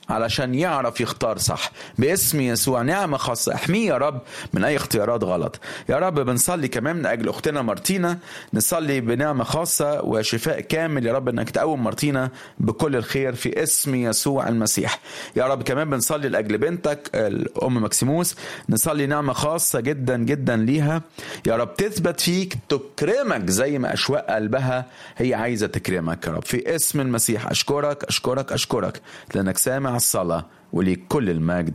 علشان يعرف يختار صح باسم يسوع نعمة خاصة احميه يا رب من أي اختيارات غلط يا رب بنصلي كمان من أجل أختنا مارتينا نصلي بنعمة خاصة وشفاء كامل يا رب أنك تقوم مارتينا بكل الخير في اسم يسوع المسيح يا رب كمان بنصلي لأجل بنتك الأم مكسيموس نصلي نعمة خاصة جدا جدا ليها يا رب تثبت فيك تكرمك زي ما أشواق قلبها هي عايزة تكرمك يا رب في اسم المسيح أشكرك أشكرك أشكرك لأنك سامع الصلاة وليك كل المجد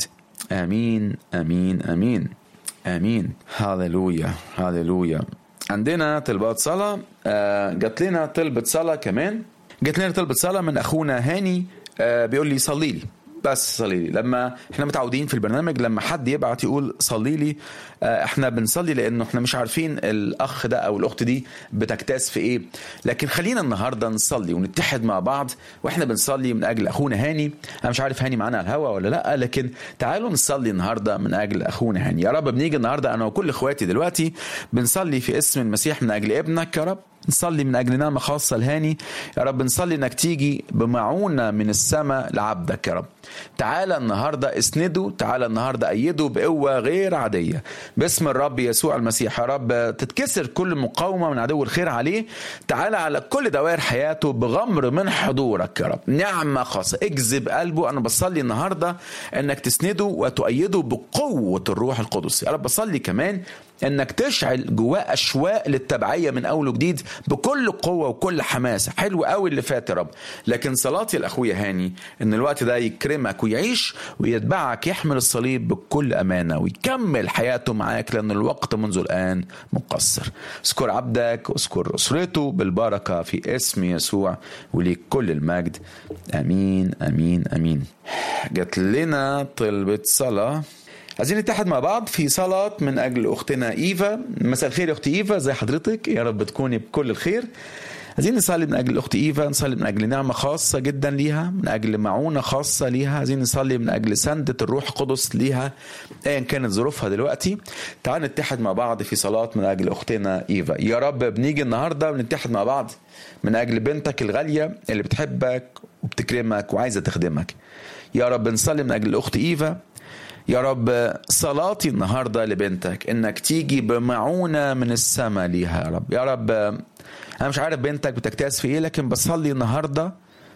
آمين آمين آمين آمين هاليلويا هاليلويا عندنا طلبات صلاة آه جات لنا طلبة صلاة كمان جات لنا طلبة صلاة من أخونا هاني آه بيقول لي صلي لي بس صلي لي لما احنا متعودين في البرنامج لما حد يبعت يقول صلي لي اه احنا بنصلي لانه احنا مش عارفين الاخ ده او الاخت دي بتجتاز في ايه لكن خلينا النهارده نصلي ونتحد مع بعض واحنا بنصلي من اجل اخونا هاني انا مش عارف هاني معانا على الهوا ولا لا لكن تعالوا نصلي النهارده من اجل اخونا هاني يا رب بنيجي النهارده انا وكل اخواتي دلوقتي بنصلي في اسم المسيح من اجل ابنك يا رب نصلي من اجل نعمه خاصه لهاني يا رب نصلي انك تيجي بمعونه من السماء لعبدك يا رب تعالى النهارده اسنده تعالى النهارده ايده بقوه غير عاديه باسم الرب يسوع المسيح يا رب تتكسر كل مقاومه من عدو الخير عليه تعالى على كل دوائر حياته بغمر من حضورك يا رب نعمه خاصه اجذب قلبه انا بصلي النهارده انك تسنده وتؤيده بقوه الروح القدس يا رب بصلي كمان انك تشعل جواه اشواق للتبعيه من اول وجديد بكل قوه وكل حماسه حلو قوي اللي فات يا رب لكن صلاتي لاخويا هاني ان الوقت ده يكرمك ويعيش ويتبعك يحمل الصليب بكل امانه ويكمل حياته معاك لان الوقت منذ الان مقصر اذكر عبدك واذكر اسرته بالبركه في اسم يسوع وليك كل المجد امين امين امين جات لنا طلبه صلاه عايزين نتحد مع بعض في صلاة من أجل أختنا إيفا مساء الخير يا أختي إيفا زي حضرتك يا رب تكوني بكل الخير عايزين نصلي من أجل أختي إيفا نصلي من أجل نعمة خاصة جدا ليها من أجل معونة خاصة ليها عايزين نصلي من أجل سندة الروح القدس ليها أيا كانت ظروفها دلوقتي تعال نتحد مع بعض في صلاة من أجل أختنا إيفا يا رب بنيجي النهاردة ونتحد مع بعض من أجل بنتك الغالية اللي بتحبك وبتكرمك وعايزة تخدمك يا رب نصلي من أجل أخت إيفا يا رب صلاتي النهارده لبنتك انك تيجي بمعونه من السماء ليها يا رب يا رب انا مش عارف بنتك بتجتاز في ايه لكن بصلي النهارده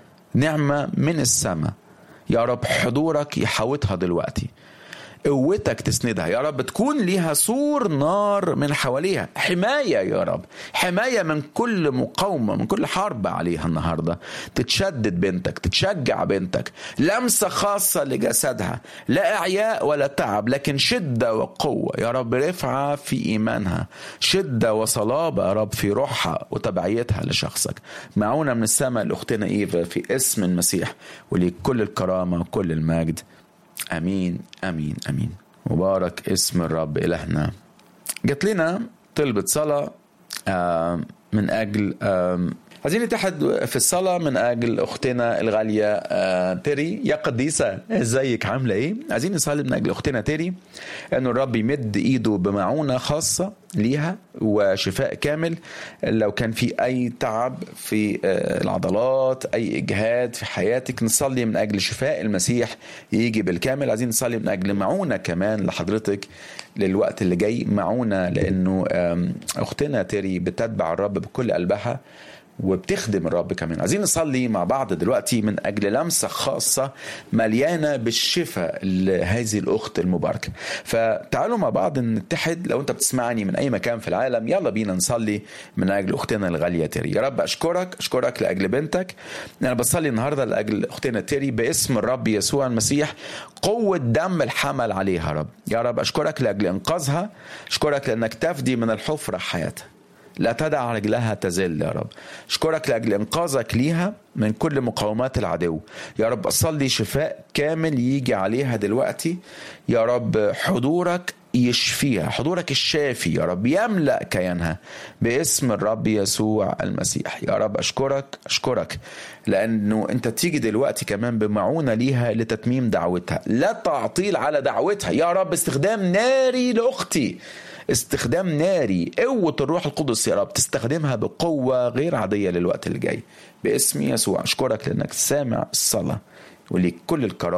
نعمه من السماء يا رب حضورك يحوطها دلوقتي قوتك تسندها يا رب تكون ليها سور نار من حواليها حماية يا رب حماية من كل مقاومة من كل حرب عليها النهاردة تتشدد بنتك تتشجع بنتك لمسة خاصة لجسدها لا إعياء ولا تعب لكن شدة وقوة يا رب رفعة في إيمانها شدة وصلابة يا رب في روحها وتبعيتها لشخصك معونة من السماء لأختنا إيفا في اسم المسيح وليك كل الكرامة وكل المجد امين امين امين مبارك اسم الرب الهنا جات لنا طلبة صلاة من اجل عايزين نتحد في الصلاة من أجل أختنا الغالية تيري يا قديسة ازيك عاملة إيه؟ عايزين نصلي من أجل أختنا تيري إنه الرب يمد إيده بمعونة خاصة ليها وشفاء كامل لو كان في أي تعب في العضلات أي إجهاد في حياتك نصلي من أجل شفاء المسيح يجي بالكامل عايزين نصلي من أجل معونة كمان لحضرتك للوقت اللي جاي معونة لأنه أختنا تيري بتتبع الرب بكل قلبها وبتخدم الرب كمان عايزين نصلي مع بعض دلوقتي من اجل لمسه خاصه مليانه بالشفاء لهذه الاخت المباركه فتعالوا مع بعض نتحد لو انت بتسمعني من اي مكان في العالم يلا بينا نصلي من اجل اختنا الغاليه تيري يا رب اشكرك اشكرك لاجل بنتك انا بصلي النهارده لاجل اختنا تيري باسم الرب يسوع المسيح قوه دم الحمل عليها رب يا رب اشكرك لاجل انقاذها اشكرك لانك تفدي من الحفره حياتها لا تدع رجلها تزل يا رب اشكرك لاجل انقاذك ليها من كل مقاومات العدو يا رب اصلي شفاء كامل يجي عليها دلوقتي يا رب حضورك يشفيها حضورك الشافي يا رب يملا كيانها باسم الرب يسوع المسيح يا رب اشكرك اشكرك لانه انت تيجي دلوقتي كمان بمعونه ليها لتتميم دعوتها لا تعطيل على دعوتها يا رب استخدام ناري لاختي استخدام ناري قوة الروح القدس يا رب تستخدمها بقوة غير عادية للوقت اللي جاي باسم يسوع أشكرك لأنك سامع الصلاة وليك كل الكرامة